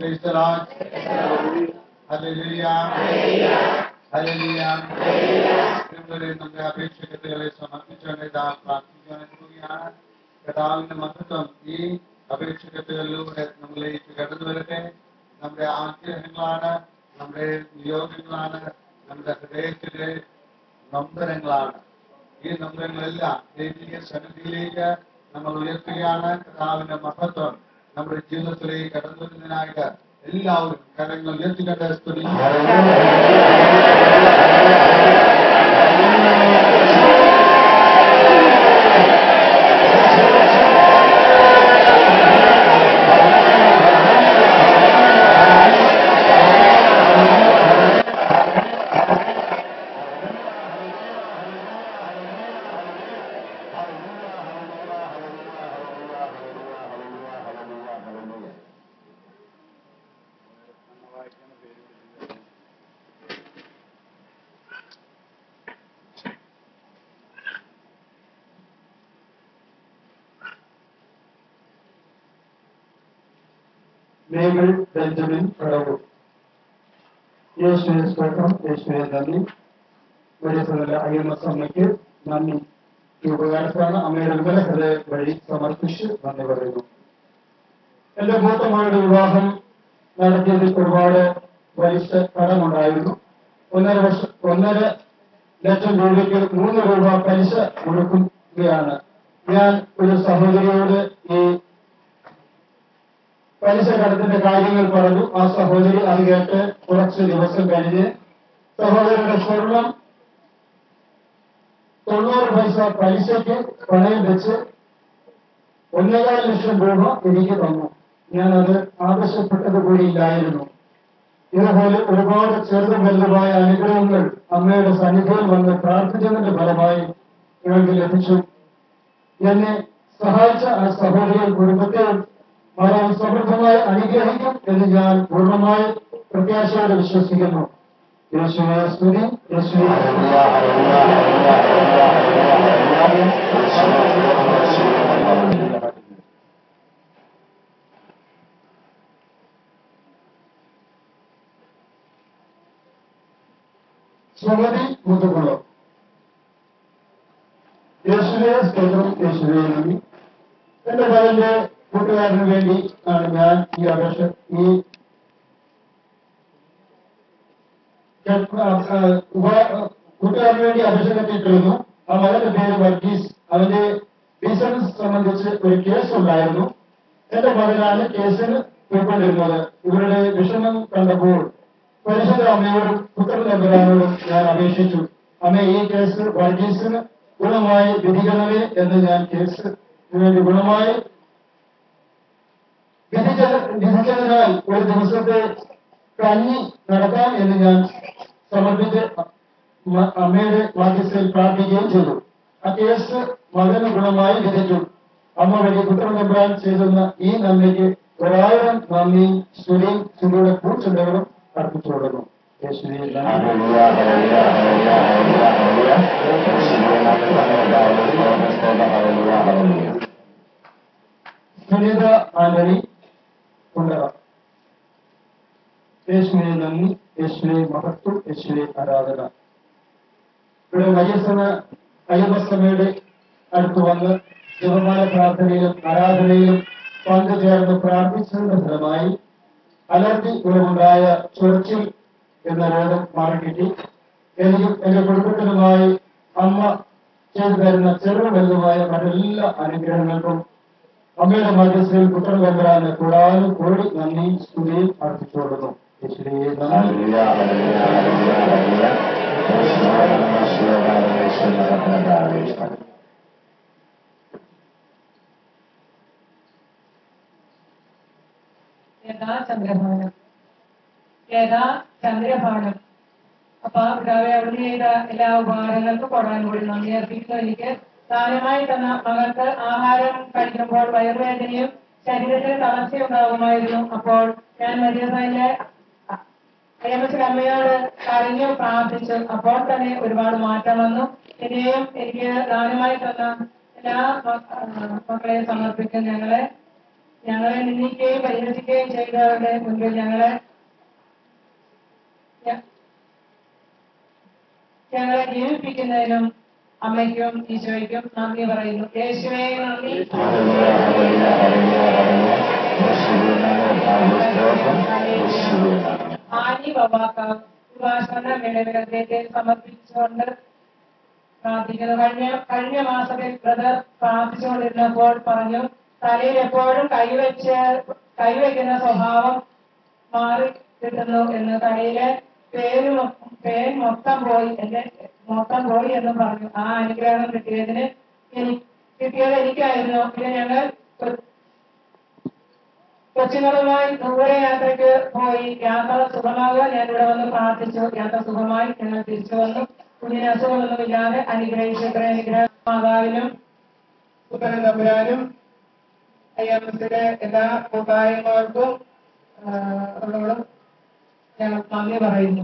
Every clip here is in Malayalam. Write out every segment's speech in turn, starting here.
Praise the Lord. Hallelujah. Hallelujah. ഇതുവരെ നമ്മുടെ അപേക്ഷകളെ സമർപ്പിച്ചുകൊണ്ട് ഇതാ പ്രാർത്ഥിക്കാൻ പോവുകയാണ് കഥാവിന്റെ മഹത്വം ഈ അപേക്ഷകളിലൂടെ നമ്മളിലേക്ക് കടന്നു വരട്ടെ നമ്മുടെ ആഗ്രഹങ്ങളാണ് നമ്മുടെ നിയോഗങ്ങളാണ് നമ്മുടെ ഹൃദയത്തിലെ നമ്പരങ്ങളാണ് ഈ നമ്പരങ്ങളെല്ലാം ദൈവിക സന്നിധിയിലേക്ക് നമ്മൾ ഉയർത്തുകയാണ് കഥാവിന്റെ മഹത്വം നമ്മുടെ ജീവിതത്തിലേക്ക് കടന്നു വരുന്നതിനായിട്ട് എല്ലാവരും കരങ്ങൾ ഉയർത്തിക്കൊണ്ട് സ്തുതി മേബിൾ ബെഞ്ചമിൻ പ്രഭു യേശുവിനെ സ്തോത്രം യേശുവിനെ നന്ദി വലിയ ഐ എം എസ് അമ്മയ്ക്ക് നന്ദി ഈ ഉപകാരത്താണ് അമ്മയുടെ വിമല ഹൃദയ വഴി സമർപ്പിച്ച് നന്ദി പറയുന്നു എന്റെ മൂത്തമ്മയുടെ വിവാഹം നടത്തിയതിൽ ഒരുപാട് പലിശ കടമുണ്ടായിരുന്നു ഒന്നര വർഷം ഒന്നര ലക്ഷം രൂപയ്ക്ക് മൂന്ന് രൂപ പലിശ കൊടുക്കുകയാണ് ഞാൻ ഒരു സഹോദരിയോട് ഈ പലിശ കടത്തിന്റെ കാര്യങ്ങൾ പറഞ്ഞു ആ സഹോദരി അത് കേട്ട് കുറച്ച് ദിവസം കഴിഞ്ഞ് സഹോദരിയുടെ സ്വർണം തൊണ്ണൂറ് പൈസ പലിശയ്ക്ക് പണയം വെച്ച് ഒന്നേകാൽ ലക്ഷം രൂപ എനിക്ക് തന്നു ഞാനത് ആവശ്യപ്പെട്ടത് കൂടിയില്ലായിരുന്നു ഇതുപോലെ ഒരുപാട് ചെറുതും വലുതുമായ അനുഗ്രഹങ്ങൾ അമ്മയുടെ സന്നിധിയിൽ വന്ന് പ്രാർത്ഥിച്ചതിന്റെ ഫലമായി ഞങ്ങൾക്ക് ലഭിച്ചു എന്നെ സഹായിച്ച ആ സഹോദരി കുടുംബത്തെ വളരെ സമൃദ്ധമായി അനുഗ്രഹിക്കും എന്ന് ഞാൻ പൂർണ്ണമായി പ്രത്യാശയോടെ വിശ്വസിക്കുന്നു യേശുവെ സ്തുതി യേശുവെ സുമതി മുതുകുളം യേശുവെ സ്തോത്രം യേശുവെ നന്ദി എന്റെ മകന്റെ കൂട്ടുകാരന് വേണ്ടി ആണ് ഞാൻ ഈ അപേക്ഷ ഈ കൂട്ടുകാരന് വേണ്ടി അപേക്ഷ കെട്ടിയിട്ടിരുന്നു ആ മകന്റെ പേര് വർഗീസ് അവന്റെ ബിസിനസ് സംബന്ധിച്ച് ഒരു കേസ് ഉണ്ടായിരുന്നു എന്റെ മകനാണ് കേസിന് പോയിക്കൊണ്ടിരുന്നത് ഇവരുടെ വിഷമം കണ്ടപ്പോൾ പരിശുദ്ധ അമ്മയോടും പുത്രൻ നമ്പരാനോടും ഞാൻ അപേക്ഷിച്ചു അമ്മ ഈ കേസ് വർഗീസിന് ഗുണമായി വിധിക്കണമേ എന്ന് ഞാൻ കേസ് വേണ്ടി ഗുണമായി വിധിച്ച വിധിച്ചതിനാൽ ഒരു ദിവസത്തെ കഞ്ഞി നടത്താം എന്ന് ഞാൻ സമർപ്പിച്ച് മ- അമ്മയുടെ മാധ്യസ്ഥയിൽ പ്രാർത്ഥിക്കുകയും ചെയ്തു ആ കേസ് മകന് ഗുണമായി വിധിച്ചു അമ്മ വഴി പുത്രൻ നമ്പ്രാൻ ചെയ്തുന്ന ഈ നന്ദിക്ക് ഒരായിരം നന്ദിയും സ്തുതിയും സ്തുതിയുടെ കൂച്ചുണ്ടകളും അർപ്പിച്ചു കൊടുക്കുന്നു യേശുവേ നന്ദി. സുനിത ആന്റണി കുണ്ടറ യേശുവിനെ നന്ദി യേശുവിനെ മഹത്വം യേശുവിനെ ആരാധന ഇവിടെ വയസ്സന അയ്യപ്പസ്വാമിയുടെ അടുത്ത് വന്ന് ജപമാല പ്രാർത്ഥനയിലും ആരാധനയിലും പങ്കുചേർന്ന് പ്രാർത്ഥിച്ചതിന്റെ ഫലമായി അലർജി മൂലമുണ്ടായ ചൊറിച്ചിൽ എന്ന രോഗം മാറിക്കിട്ടി എനിക്കും എന്റെ കുടുംബത്തിനുമായി അമ്മ ചെയ്തു തരുന്ന ചെറുതും വലുതുമായ മറ്റെല്ലാ അനുഗ്രഹങ്ങൾക്കും അമ്മയുടെ മധ്യസ്ഥയിൽ പുത്രൻ വമ്പരാന് കൂടാനും കോടി നന്ദി സ്തുതിയും അർപ്പിച്ചു കൊടുക്കുന്നു യേശുവേ നന്ദി. യഥാ ചന്ദ്രഭാനം യഥാ ചന്ദ്രഭാനം അപ്പൊ ആ പിതാവെ അവിടുന്ന് ചെയ്ത എല്ലാ ഉപകാരങ്ങൾക്കും കൊടാൻ കൂടി നന്ദി അർപ്പിക്കുന്നു എനിക്ക് ദാനമായി തന്ന മകൾക്ക് ആഹാരം കഴിക്കുമ്പോൾ വയറുവേദനയും ശരീരത്തിന് തളർച്ചയും ഉണ്ടാകുമായിരുന്നു അപ്പോൾ ഞാൻ മരിയസയിലെ അയ്യമ്മച്ചി അമ്മയോട് കരഞ്ഞു പ്രാർത്ഥിച്ചു അപ്പോൾ തന്നെ ഒരുപാട് മാറ്റം വന്നു ഇനിയും എനിക്ക് ദാനമായി തന്ന എല്ലാ മ- ആ, മക്കളെയും സമർപ്പിക്കും ഞങ്ങളെ ഞങ്ങളെ നിന്ദിക്കുകയും പരിഹസിക്കുകയും ചെയ്തവരുടെ മുൻപിൽ ഞങ്ങളെ ഞ- ഞങ്ങളെ ജീവിപ്പിക്കുന്നതിനും അമ്മയ്ക്കും ഈശോയ്ക്കും നന്ദി പറയുന്നു യേശുവേ നന്ദി ആനി ബബാക്ക ഉപാസന വേളവിലത്തേക്ക് സമർപ്പിച്ചുകൊണ്ട് പ്രാർത്ഥിക്കുന്നു കഴിഞ്ഞ കഴിഞ്ഞ മാസത്തിൽ ബ്രദർ പ്രാർത്ഥിച്ചുകൊണ്ടിരുന്നപ്പോൾ പറഞ്ഞു തലയിൽ എപ്പോഴും കൈവച്ച് കൈവയ്ക്കുന്ന സ്വഭാവം മാറി കിട്ടുന്നു എന്ന് തലയിലെ പേര് മൊ- പേൻ മൊത്തം പോയി എന്റെ മൊത്തം പോയി എന്ന് പറഞ്ഞു ആ അനുഗ്രഹം കിട്ടിയതിന് എനിക്ക് കിട്ടിയത് എനിക്കായിരുന്നു പിന്നെ ഞങ്ങൾ കൊ- കൊച്ചുങ്ങളുമായി ദൂരയാത്രയ്ക്ക് പോയി യാത്ര സുഖമാകുക ഞാൻ ഇവിടെ വന്ന് പ്രാർത്ഥിച്ചു യാത്ര സുഖമായി ഞങ്ങൾ തിരിച്ചു വന്നു കുഞ്ഞിന് അസുഖമൊന്നുമില്ലാതെ അനുഗ്രഹിച്ചു ഇത്ര അനുഗ്രഹം മാതാവിനും സുഖനം തമ്പുരാനും അയ്യമ്മയുടെ എല്ലാ കൂട്ടായ്മകൾക്കും അവരോടും ഞങ്ങൾ നന്ദി പറയുന്നു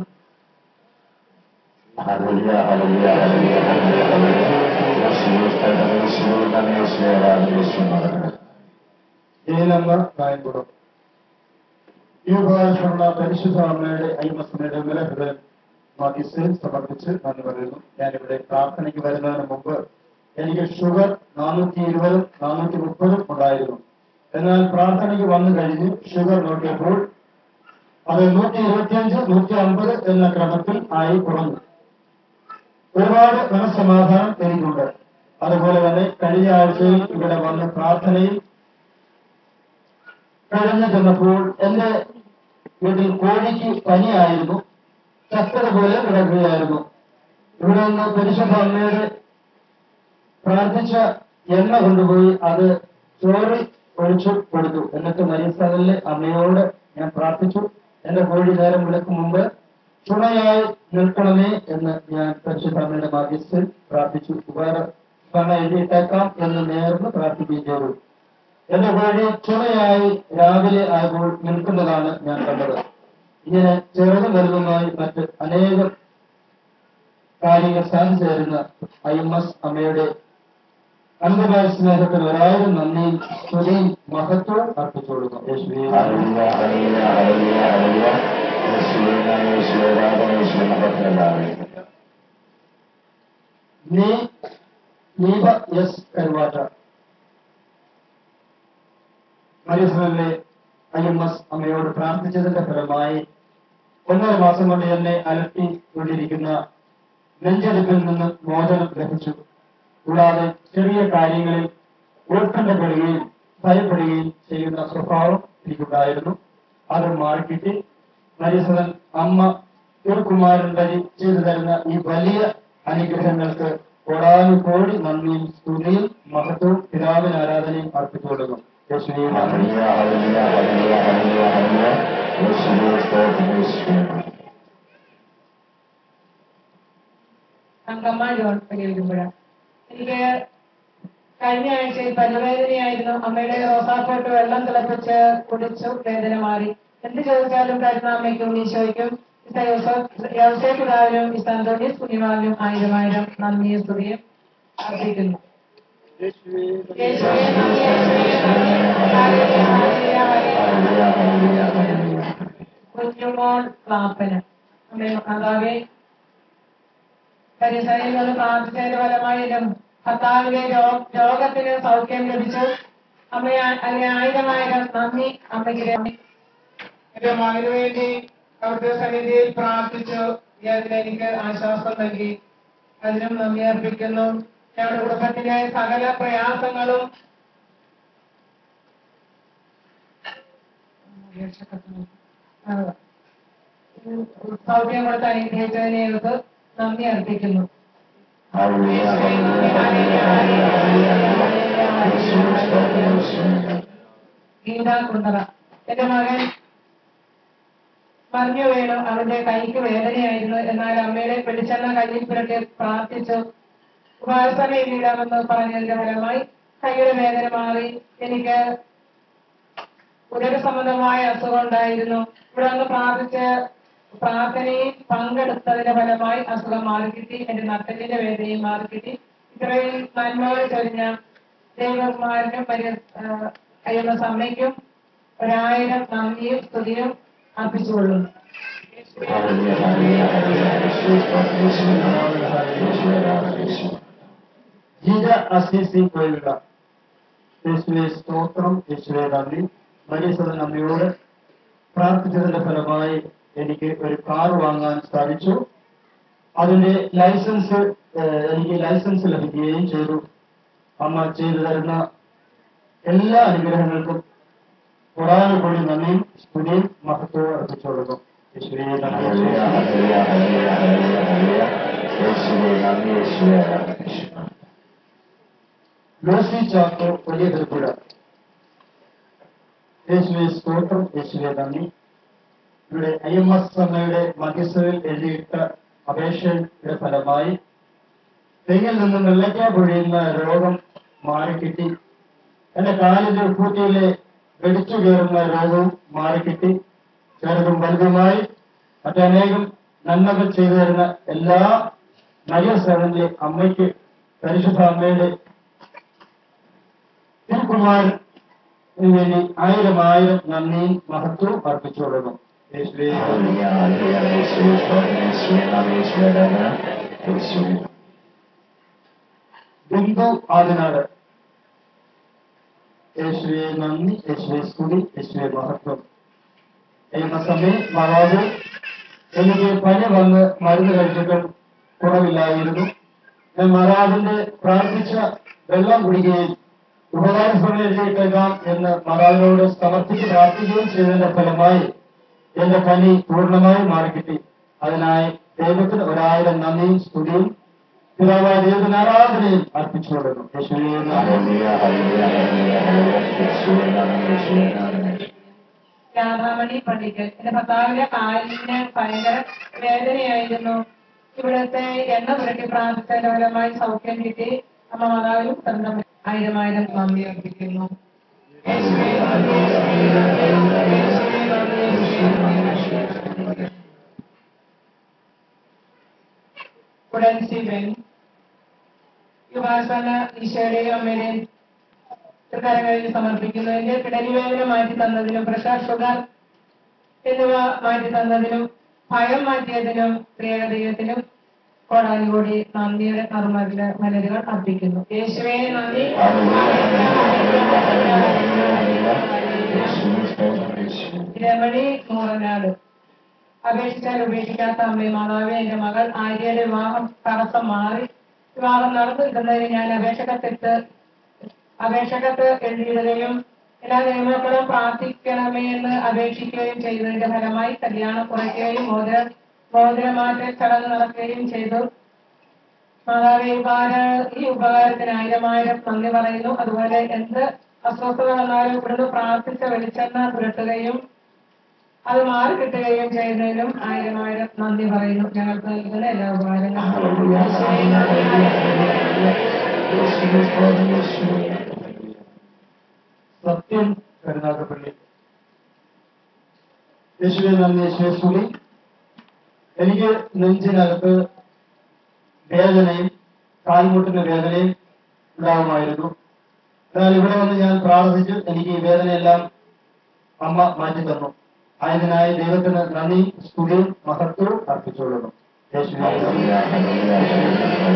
ഏലമ്മ കായംകുളം ഈ ഉപകാരമുള്ള പരിശുദ്ധ അമ്മയുടെ അയ്മസ്മയുടെ വിലഹൃദയം മതിസ് സമർപ്പിച്ച് നന്ദി പറയുന്നു ഞാനിവിടെ പ്രാർത്ഥനയ്ക്ക് വരുന്നതിന് മുമ്പ് എനിക്ക് ഷുഗർ നാനൂറ്റി ഇരുപതും നാനൂറ്റി മുപ്പതും ഉണ്ടായിരുന്നു എന്നാൽ പ്രാർത്ഥനയ്ക്ക് വന്നു കഴിഞ്ഞ് ഷുഗർ നോക്കിയപ്പോൾ അത് നൂറ്റി ഇരുപത്തിയഞ്ച് നൂറ്റി അമ്പത് എന്ന ക്രമത്തിൽ ആയി കുറഞ്ഞു ഒരുപാട് മനസ്സമാധാനം എനിക്കുണ്ട് അതുപോലെ തന്നെ കഴിഞ്ഞ ആഴ്ചയിൽ ഇവിടെ വന്ന് പ്രാർത്ഥനയിൽ കഴിഞ്ഞു ചെന്നപ്പോൾ എന്റെ വീട്ടിൽ കോഴിക്ക് പനിയായിരുന്നു ചത്തതുപോലെ കിടക്കുകയായിരുന്നു ഇവിടെ നിന്ന് പരിശുദ്ധ അമ്മയുടെ പ്രാർത്ഥിച്ച എണ്ണ കൊണ്ടുപോയി അത് ചോറി ഒഴിച്ചു കൊടുത്തു എന്നിട്ട് മരിയസ്ഥലിലെ അമ്മയോട് ഞാൻ പ്രാർത്ഥിച്ചു എന്റെ കോഴി നേരം വിളക്ക് മുമ്പ് ചുണയായി നിൽക്കണമേ എന്ന് ഞാൻ പരിശുദ്ധ അമ്മയുടെ മാധ്യസ്ഥൽ പ്രാർത്ഥിച്ചു ഉപകാര പണം എഴുതിയിട്ടേക്കാം എന്ന് നേർന്ന് പ്രാർത്ഥിക്കുകയും ചെയ്തു എന്റെ കോഴി ചുമയായി രാവിലെ ആയപ്പോൾ നിൽക്കുന്നതാണ് ഞാൻ കണ്ടത് ഇങ്ങനെ ചെറുതും വലുതുമായി മറ്റ് അനേകം കാര്യങ്ങൾ സാധിച്ചു തരുന്ന ഐ എം എസ് അമ്മയുടെ അന്ധമായ സ്നേഹത്തിന് ഒരായിരം നന്ദിയും സ്തുതിയും മഹത്വവും അർപ്പിച്ചു കൊടുക്കും യേശുവേ നീ നീപ എസ് കരുവാറ്റ മരിയസനിലെ ഐ എം എസ് അമ്മയോട് പ്രാർത്ഥിച്ചതിന്റെ ഫലമായി ഒന്നര മാസം കൊണ്ട് എന്നെ അലട്ടി കൊണ്ടിരിക്കുന്ന നെഞ്ചെടുപ്പിൽ നിന്ന് മോചനം ലഭിച്ചു കൂടാതെ ചെറിയ കാര്യങ്ങളിൽ ഉത്കണ്ഠപ്പെടുകയും ഭയപ്പെടുകയും ചെയ്യുന്ന സ്വഭാവം എനിക്കുണ്ടായിരുന്നു അത് മാറിക്കിട്ടി മരിയസനൻ അമ്മ തിരുക്കുമാരൻ വഴി ചെയ്തു തരുന്ന ഈ വലിയ അനുഗ്രഹങ്ങൾക്ക് കോടാനു കോടി നന്ദിയും സ്തുതിയും മഹത്വവും പിതാവിന് ആരാധനയും അർപ്പിച്ചു കൊടുക്കും യേശുവേ നന്ദി. തങ്കമ്മ ജോൺ പരിഹരിക്കുമ്പോഴ എനിക്ക് കഴിഞ്ഞ ആഴ്ചയിൽ പല്ലുവേദനയായിരുന്നു അമ്മയുടെ റോസാപ്പോട്ട് വെള്ളം തിളപ്പിച്ച് കുടിച്ചു വേദന മാറി എന്ത് ചോദിച്ചാലും തരുന്ന അമ്മയ്ക്കും ഈശോയ്ക്കും യവസേപിതാവിനും ഈ സന്തോഷീസ് കുഞ്ഞിമാവിനും ആയിരം ആയിരം നന്ദിയും സ്തുതിയും അർപ്പിക്കുന്നു യേശുവേ നന്ദി, യേശുവേ നന്ദി. ഹല്ലേലൂയ, ഹല്ലേലൂയ, ഹല്ലേലൂയ. കുഞ്ഞുമോൾ പ്രാപ്പന് അമ്മേ മാതാവേ പരിസരയിൽ നിന്ന് പ്രാർത്ഥിച്ചതിന്റെ ഫലമായി എന്റെ ഭർത്താവിന്റെ രോ- രോഗത്തിന് സൗഖ്യം ലഭിച്ചു അമ്മ അതിന് ആയിരം ആയിരം നന്ദി അമ്മയ്ക്ക് നന്ദി. എന്റെ മകന് വേണ്ടി അവിടുത്തെ സന്നിധിയിൽ പ്രാർത്ഥിച്ചു ഈ അതിന് എനിക്ക് ആശ്വാസം നൽകി അതിനും നന്ദി അർപ്പിക്കുന്നു ഞങ്ങളുടെ കുടുംബത്തിലെ സകല പ്രയാസങ്ങളും ആ, സൗഖ്യം കൊടുത്ത് അനുഗ്രഹിച്ചതിനെ ഞങ്ങൾക്ക് നന്ദി അർപ്പിക്കുന്നു ഗീത കുണ്ടറ എന്റെ മകൻ പറഞ്ഞു വീണു അവന്റെ കൈക്ക് വേദനയായിരുന്നു എന്നാൽ അമ്മയുടെ പിടിച്ചെണ്ണ കയ്യിൽ പുരട്ടി പ്രാർത്ഥിച്ചു ഉപാസനയിലിടാമെന്ന് പറഞ്ഞതിന്റെ ഫലമായി കൈയുടെ വേദന മാറി എനിക്ക് ഉദര സംബന്ധമായ അസുഖം ഉണ്ടായിരുന്നു ഇവിടെ ഒന്ന് പ്രാർത്ഥിച്ച് പ്രാർത്ഥനയിൽ പങ്കെടുത്തതിന്റെ ഫലമായി അസുഖം മാറിക്കിട്ടി എന്റെ നട്ടലിന്റെ വേദനയും മാറിക്കിട്ടി ഇത്രയും നന്മകൾ ചൊരിഞ്ഞ ദൈവകുമാരനും വലിയ ഐ എം എസ് അമ്മയ്ക്കും ഒരായിരം നന്ദിയും സ്തുതിയും അർപ്പിച്ചുകൊള്ളുന്നു ജീജ അസീസി പോലുള്ള യേശുവെ സ്തോത്രം യേശുവെ നന്ദി മരീസദൻ അമ്മയോട് പ്രാർത്ഥിച്ചതിന്റെ ഫലമായി എനിക്ക് ഒരു കാർ വാങ്ങാൻ സാധിച്ചു അതിന്റെ ലൈസൻസ് ഏഹ്, എനിക്ക് ലൈസൻസ് ലഭിക്കുകയും ചെയ്തു അമ്മ ചെയ്തു തരുന്ന എല്ലാ അനുഗ്രഹങ്ങൾക്കും കൂടാതെ കൂടി നന്ദിയും സ്തുതിയും മഹത്വവും അർപ്പിച്ചുകൊള്ളുന്നു യേശുവേ നന്ദി ലൂസി ചാക്കോ വലിയ തിരുപ്പുഴ യേശുവെ സ്തോത്രം യേശുവെ നന്ദി ഇവിടെ ഐ എം എസ് അമ്മയുടെ മധ്യസ്ഥതയിൽ എഴുതിയിട്ട അപേക്ഷയുടെ ഫലമായി തെങ്ങിൽ നിന്നും വെള്ളയ്ക്ക പൊഴിയുന്ന രോഗം മാറിക്കിട്ടി എന്റെ കാലിന്റെ കൂട്ടിയിലെ വെടിച്ചു കയറുന്ന രോഗവും മാറിക്കിട്ടി ചെറുതും വലുതുമായി മറ്റനേകം നന്മകൾ ചെയ്തു തരുന്ന എല്ലാ നഗരസഭയിലെ അമ്മയ്ക്ക് പരിശുദ്ധ അമ്മയുടെ തിരുക്കുമാരന് വേണ്ടി ആയിരം ആയിരം നന്ദിയും മഹത്വവും അർപ്പിച്ചു കൊടുക്കുന്നു യേശുവേ ബിന്ദു ആദിനാട് യേശുവെ നന്ദി യേശുവെ സ്തുതി യേശുവെ മഹത്വം എന്ന സമയം മാതാവ് എനിക്ക് പനി വന്ന് മരുന്ന് കഴിച്ചിട്ടും കുറവില്ലായിരുന്നു ഞാൻ മാതാവിന്റെ പ്രാർത്ഥിച്ച വെള്ളം കുടിക്കുകയും ഉപകാര സമയത്തേക്കാം എന്ന് മാതാവിനോട് സമർപ്പിച്ച് പ്രാർത്ഥിക്കുകയും ചെയ്തതിന്റെ ഫലമായി എന്റെ പനി പൂർണ്ണമായി മാറിക്കിട്ടി അതിനായി ദൈവത്തിന് ഒരായിരം നന്ദിയും സ്തുതിയും പിതാവായ ദൈവത്തിന് ആരാധനയും അർപ്പിച്ചു കൊടുക്കുന്നു യേശുവേ നന്ദി. രാധാമണി പള്ളിക്കൽ എന്റെ ഭർത്താവിന്റെ കാലിന് ഭയങ്കര വേദനയായിരുന്നു ഇവിടുത്തെ എണ്ണ പുരട്ടി പ്രാർത്ഥിച്ചതിന്റെ ഫലമായി സൗഖ്യം കിട്ടി അമ്മ മാതാവിനും സ്വന്തം ആയിരം ആയിരം നന്ദി അർപ്പിക്കുന്നു ഉടൻ ശിവൻ യുവാസന ഈശോയുടെയും അമ്മയുടെയും കരങ്ങളിൽ സമർപ്പിക്കുന്നതിന്റെ പിടലിവേദന മാറ്റി തന്നതിനും പ്രഷർ ഷുഗർ എന്നിവ മാറ്റി തന്നതിനും ഭയം മാറ്റിയതിനും പ്രിയ ദൈവത്തിനും കോടാനുകൂടി നന്ദിയുടെ നർമ്മതില് മലരുകൾ അർപ്പിക്കുന്നു യേശുവേ നന്ദി രമണി മൂറനാട് അപേക്ഷിച്ചാൽ ഉപേക്ഷിക്കാത്ത അമ്മയും മാതാവേ എന്റെ മകൾ ആര്യയുടെ വിവാഹം തടസ്സം മാറി വിവാഹം നടന്നു കിട്ടുന്നതിന് ഞാൻ അപേക്ഷകത്തിട്ട് അപേക്ഷകത്ത് എഴുതിയിടുകയും എല്ലാ നിയമങ്ങളും പ്രാർത്ഥിക്കണമേ എന്ന് അപേക്ഷിക്കുകയും ചെയ്തതിന്റെ ഫലമായി കല്യാണം കുറയ്ക്കുകയും മോതിര മോതിരമാറ്റ ചടങ്ങ് നടക്കുകയും ചെയ്തു മാതാവേ ഉപകാര ഈ ഉപകാരത്തിന് ആയിരം ആയിരം നന്ദി പറയുന്നു അതുപോലെ എന്ത് അസ്വസ്ഥത വന്നാലും ഇവിടുന്ന് പ്രാർത്ഥിച്ച വെളിച്ചെണ്ണ പുരട്ടുകയും അത് മാറി കിട്ടുകയും ചെയ്യുന്നതിനും ആയിരം ആയിരം നന്ദി പറയുന്നു ഞങ്ങൾക്ക് നൽകുന്ന എല്ലാ ഉപകാരങ്ങളും സത്യം കരുനാഗപ്പള്ളി യേശുവെ നന്ദി യേശുവെ സ്തുതി എനിക്ക് നെഞ്ചിനകത്ത് വേദനയും കാൽമുട്ടിന് വേദനയും ഉണ്ടാകുമായിരുന്നു എന്നാൽ ഇവിടെ വന്ന് ഞാൻ പ്രാർത്ഥിച്ചു എനിക്ക് ഈ വേദനയെല്ലാം അമ്മ മാറ്റി തന്നു ആയതിനായി ദൈവത്തിന് നന്ദി സ്തുതിയും മഹത്വവും അർപ്പിച്ചുകൊള്ളുന്നു യേശുവെ നന്ദി.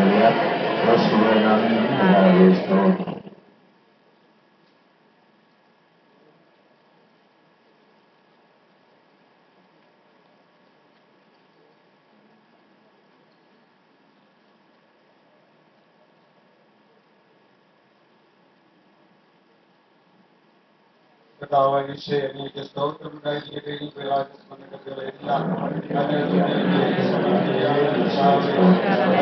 കർത്താവായ ഈശോയെ അങ്ങേക്ക് സ്തോത്രമുണ്ടായിരിക്കട്ടെ. ഈ വിലാസ സംബന്ധങ്ങളെ എല്ലാം അങ്ങേക്ക് സമർപ്പിക്കുകയും കർത്താവേ,